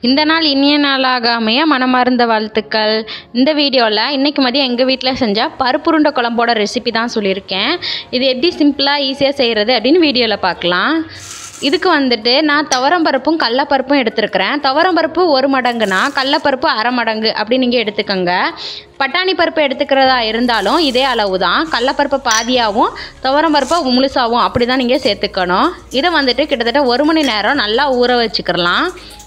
இந்த நாள் இனிய நாளாக அமைய மனமார்ந்த வாழ்த்துக்கள் இந்த வீடியோவில் இன்றைக்கி மதியம் எங்கள் வீட்டில் செஞ்ச பருப்புருண்டை குழம்போட ரெசிபி தான் சொல்லியிருக்கேன் இது எப்படி சிம்பிளாக ஈஸியாக செய்கிறது அப்படின்னு வீடியோவில் பார்க்கலாம் இதுக்கு வந்துட்டு நான் துவரம்பருப்பும் கடலப்பருப்பும் எடுத்துருக்கிறேன் துவரம்பருப்பு ஒரு மடங்குனா கடலப்பருப்பு அரை மடங்கு அப்படி நீங்கள் எடுத்துக்கோங்க பட்டாணி பருப்பு எடுத்துக்கிறதா இருந்தாலும் இதே அளவு தான் கடலப்பருப்பு பாதியாகவும் துவரம்பருப்பை முழுசாகவும் அப்படி தான் நீங்கள் சேர்த்துக்கணும் இதை வந்துட்டு கிட்டத்தட்ட ஒரு மணி நேரம் நல்லா ஊற வச்சுக்கிறலாம்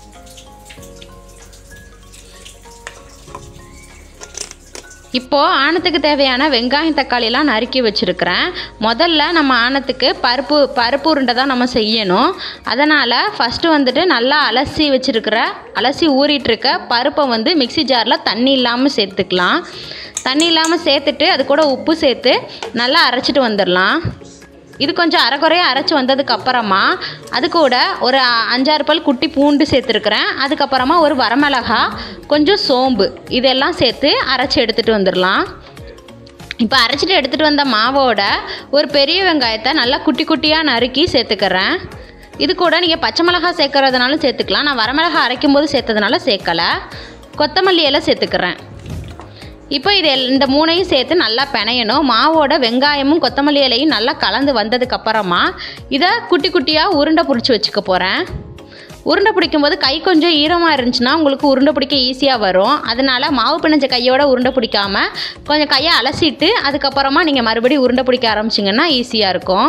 இப்போது ஆணத்துக்கு தேவையான வெங்காயம் தக்காளியெல்லாம் நறுக்கி வச்சுருக்கிறேன் முதல்ல நம்ம ஆணத்துக்கு பருப்பு பருப்பு உருண்டை தான் நம்ம செய்யணும் அதனால் ஃபஸ்ட்டு வந்துட்டு நல்லா அலசி வச்சுருக்கிற அலசி ஊறிட்டுருக்க பருப்பை வந்து மிக்சி ஜாரில் தண்ணி இல்லாமல் சேர்த்துக்கலாம் தண்ணி இல்லாமல் சேர்த்துட்டு அது கூட உப்பு சேர்த்து நல்லா அரைச்சிட்டு வந்துடலாம் இது கொஞ்சம் அரைக்குறையாக அரைச்சி வந்ததுக்கு அப்புறமா அது கூட ஒரு அஞ்சாறு பல் குட்டி பூண்டு சேர்த்துருக்குறேன் அதுக்கப்புறமா ஒரு வரமிளகா கொஞ்சம் சோம்பு இதெல்லாம் சேர்த்து அரைச்சி எடுத்துகிட்டு வந்துடலாம் இப்போ அரைச்சிட்டு எடுத்துகிட்டு வந்த மாவோட ஒரு பெரிய வெங்காயத்தை நல்லா குட்டி குட்டியாக நறுக்கி சேர்த்துக்கிறேன் இது கூட நீங்கள் பச்சை மிளகா சேர்க்குறதுனாலும் சேர்த்துக்கலாம் நான் வரமிளகா அரைக்கும் போது சேர்த்ததுனால சேர்க்கலை கொத்தமல்லி எல்லாம் சேர்த்துக்கிறேன் இப்போ இது எல்- இந்த மூணையும் சேர்த்து நல்லா பிணையணும் மாவோட வெங்காயமும் கொத்தமல்லி இலையும் நல்லா கலந்து வந்ததுக்கு அப்புறமா இதை குட்டி குட்டியாக உருண்டை பிடிச்சி வச்சுக்க போகிறேன் உருண்டை பிடிக்கும்போது கை கொஞ்சம் ஈரமாக இருந்துச்சுன்னா உங்களுக்கு உருண்டை பிடிக்க ஈஸியாக வரும் அதனால மாவு பிணைஞ்ச கையோட உருண்டை பிடிக்காம கொஞ்சம் கையை அலசிட்டு அதுக்கப்புறமா நீங்கள் மறுபடியும் உருண்டை பிடிக்க ஆரம்பிச்சிங்கன்னா ஈஸியாக இருக்கும்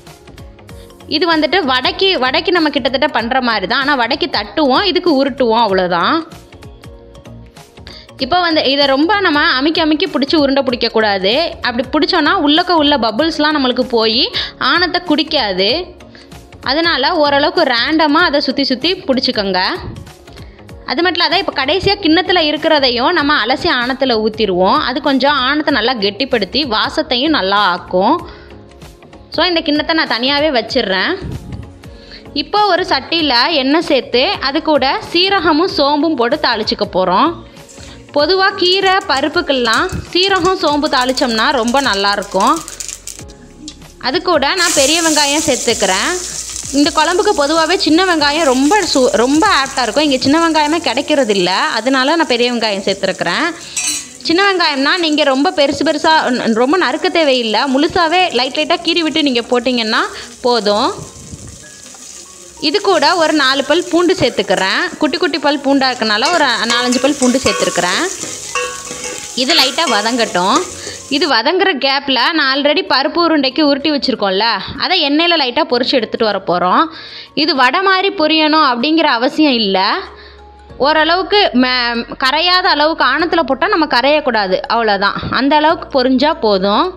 இது வந்துட்டு வடைக்கு வடைக்கு நம்ம கிட்டத்தட்ட பண்ணுற மாதிரி தான் ஆனால் வடைக்கு தட்டுவோம் இதுக்கு உருட்டுவோம் அவ்வளோதான் இப்போ வந்து இதை ரொம்ப நம்ம அமுக்கி அமுக்கி பிடிச்சி உருண்டை பிடிக்கக்கூடாது அப்படி பிடிச்சோன்னா உள்ளக்க உள்ள பபுள்ஸ்லாம் நம்மளுக்கு போய் ஆணத்தை குடிக்காது அதனால் ஓரளவுக்கு ரேண்டமாக அதை சுற்றி சுற்றி பிடிச்சிக்கோங்க அது மட்டும் இல்லாத இப்போ கடைசியாக கிண்ணத்தில் இருக்கிறதையும் நம்ம அலசி ஆணத்தில் ஊற்றிடுவோம் அது கொஞ்சம் ஆணத்தை நல்லா கெட்டிப்படுத்தி வாசத்தையும் நல்லா ஆக்கும் ஸோ இந்த கிண்ணத்தை நான் தனியாகவே வச்சிடுறேன் இப்போ ஒரு சட்டியில் எண்ணெய் சேர்த்து அது கூட சீரகமும் சோம்பும் போட்டு தாளிச்சுக்க போகிறோம் பொதுவாக கீரை பருப்புக்கெல்லாம் சீரகம் சோம்பு தாளித்தோம்னா ரொம்ப நல்லாயிருக்கும் அது கூட நான் பெரிய வெங்காயம் சேர்த்துக்கிறேன் இந்த குழம்புக்கு பொதுவாகவே சின்ன வெங்காயம் ரொம்ப சு ரொம்ப ஆப்டாக இருக்கும் இங்கே சின்ன வெங்காயமே கிடைக்கிறது இல்ல அதனால நான் பெரிய வெங்காயம் சேர்த்துருக்குறேன் சின்ன வெங்காயம்னா நீங்கள் ரொம்ப பெருசு பெருசாக ரொம்ப நறுக்க தேவையில்லை முழுசாகவே லைட் லைட்டாக கீறி விட்டு நீங்கள் போட்டிங்கன்னா போதும் இது கூட ஒரு நாலு பல் பூண்டு சேர்த்துக்கிறேன் குட்டி குட்டி பல் பூண்டாக இருக்கனால ஒரு நாலஞ்சு பல் பூண்டு சேர்த்துருக்குறேன் இது லைட்டாக வதங்கட்டும் இது வதங்குற கேப்பில் நான் ஆல்ரெடி பருப்பு உருண்டைக்கு உருட்டி வச்சுருக்கோம்ல அதை எண்ணெயில் லைட்டாக பொரிச்சு எடுத்துகிட்டு வர போகிறோம் இது வடை மாதிரி பொரியணும் அப்படிங்கிற அவசியம் இல்லை ஓரளவுக்கு மே கரையாத அளவுக்கு ஆணத்தில் போட்டால் நம்ம கரையக்கூடாது அவ்வளோதான் அந்த அளவுக்கு பொரிஞ்சால் போதும்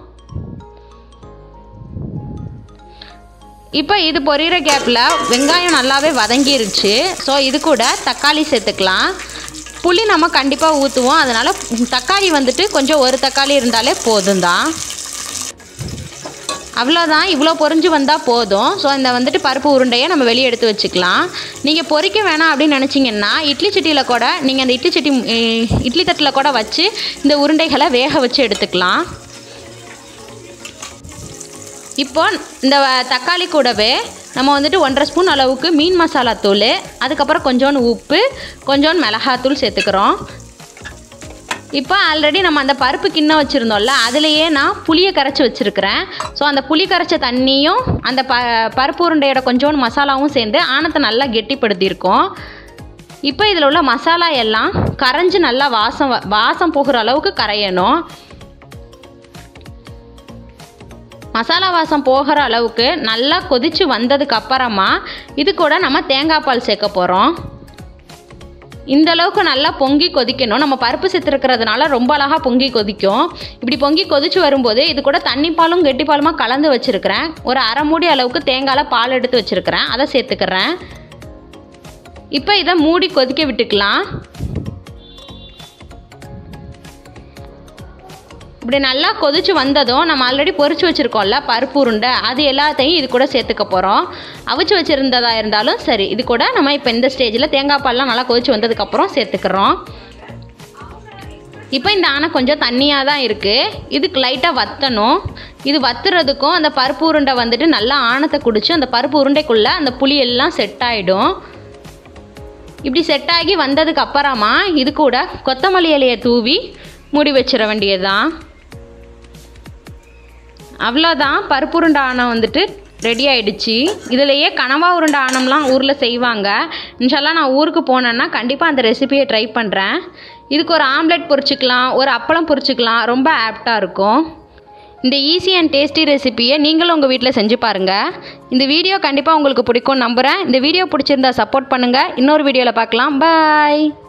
இப்போ இது பொரியிற கேப்பில் வெங்காயம் நல்லாவே வதங்கிருச்சு ஸோ இது கூட தக்காளி சேர்த்துக்கலாம் புளி நம்ம கண்டிப்பாக ஊற்றுவோம் அதனால் தக்காளி வந்துட்டு கொஞ்சம் ஒரு தக்காளி இருந்தாலே போதும் தான் அவ்வளோதான் இவ்வளோ பொரிஞ்சு வந்தால் போதும் ஸோ இந்த வந்துட்டு பருப்பு உருண்டையை நம்ம வெளியே எடுத்து வச்சுக்கலாம் நீங்கள் பொரிக்க வேணாம் அப்படின்னு நினச்சிங்கன்னா இட்லி சட்டியில் கூட நீங்கள் அந்த இட்லி சட்டி ம், இட்லி தட்டில் கூட வச்சு இந்த உருண்டைகளை வேக வச்சு எடுத்துக்கலாம் இப்போ இந்த வ- தக்காளி கூடவே நம்ம வந்துட்டு ஒன்றரை ஸ்பூன் அளவுக்கு மீன் மசாலா தூள் அதுக்கப்புறம் கொஞ்சோண்டு உப்பு கொஞ்சோண்டு மிளகாத்தூள் சேர்த்துக்கிறோம் இப்போ ஆல்ரெடி நம்ம அந்த பருப்பு கிண்ணம் வச்சுருந்தோம்ல அதுலேயே நான் புளியை கரைச்சி வச்சுருக்கிறேன் ஸோ அந்த புளி கரைச்ச தண்ணியும் அந்த ப பருப்பு உருண்டையோட கொஞ்சோண்டு மசாலாவும் சேர்ந்து ஆணத்தை நல்லா கெட்டிப்படுத்தியிருக்கோம் இப்போ இதில் உள்ள மசாலா எல்லாம் கரைஞ்சி நல்லா வாசம் வ- வாசம் போகிற அளவுக்கு கரையணும் மசாலா வாசம் போகிற அளவுக்கு நல்லா கொதிச்சு வந்ததுக்கு அப்புறமா இது கூட நம்ம தேங்காய் பால் சேர்க்க போகிறோம் இந்த அளவுக்கு நல்லா பொங்கி கொதிக்கணும் நம்ம பருப்பு சேர்த்துருக்கிறதுனால ரொம்ப அழகாக பொங்கி கொதிக்கும் இப்படி பொங்கி கொதிச்சு வரும்போது இது கூட தண்ணி பாலும் கெட்டி பாலுமா கலந்து வச்சுருக்கிறேன் ஒரு அரை மூடி அளவுக்கு தேங்காயில் பால் எடுத்து வச்சுருக்கிறேன் அதை சேர்த்துக்கிறேன் இப்போ இதை மூடி கொதிக்க விட்டுக்கலாம் இப்படி நல்லா கொதிச்சு வந்ததும் நம்ம ஆல்ரெடி பொரிச்சு வச்சுருக்கோம்ல பருப்பு உருண்டை அது எல்லாத்தையும் இது கூட சேர்த்துக்க போகிறோம் அவிச்சு வச்சுருந்ததா இருந்தாலும் சரி இது கூட நம்ம இப்போ இந்த ஸ்டேஜில் தேங்காய் பால்லாம் நல்லா கொதிச்சு வந்ததுக்கப்புறம் சேர்த்துக்கிறோம் இப்போ இந்த ஆணை கொஞ்சம் தண்ணியாக தான் இருக்குது இதுக்கு லைட்டாக வத்தணும் இது வத்துறதுக்கும் அந்த பருப்பு உருண்டை வந்துட்டு நல்லா ஆணத்தை குடிச்சு அந்த பருப்பு உருண்டைக்குள்ளே அந்த புளி எல்லாம் செட் ஆகிடும் இப்படி செட் ஆகி வந்ததுக்கு அப்புறமா இது கூட கொத்தமல்லி இலையை தூவி மூடி வச்சிட வேண்டியதுதான் அவ்வளோதான் பருப்பு உருண்டை ஆனம் வந்துட்டு ரெடி ஆயிடுச்சு இதுலேயே கனவா உருண்டை ஆனம்லாம் ஊரில் செய்வாங்க இன்ஷால்லாம் நான் ஊருக்கு போனேன்னா கண்டிப்பாக அந்த ரெசிபியை ட்ரை பண்ணுறேன் இதுக்கு ஒரு ஆம்லெட் பொரிச்சுக்கலாம் ஒரு அப்பளம் பொரிச்சுக்கலாம் ரொம்ப ஆப்டாக இருக்கும் இந்த ஈஸி அண்ட் டேஸ்டி ரெசிபியை நீங்களும் உங்கள் வீட்டில் செஞ்சு பாருங்கள் இந்த வீடியோ கண்டிப்பாக உங்களுக்கு பிடிக்கும் நம்புகிறேன் இந்த வீடியோ பிடிச்சிருந்தா சப்போர்ட் பண்ணுங்கள் இன்னொரு வீடியோவில் பார்க்கலாம் பாய்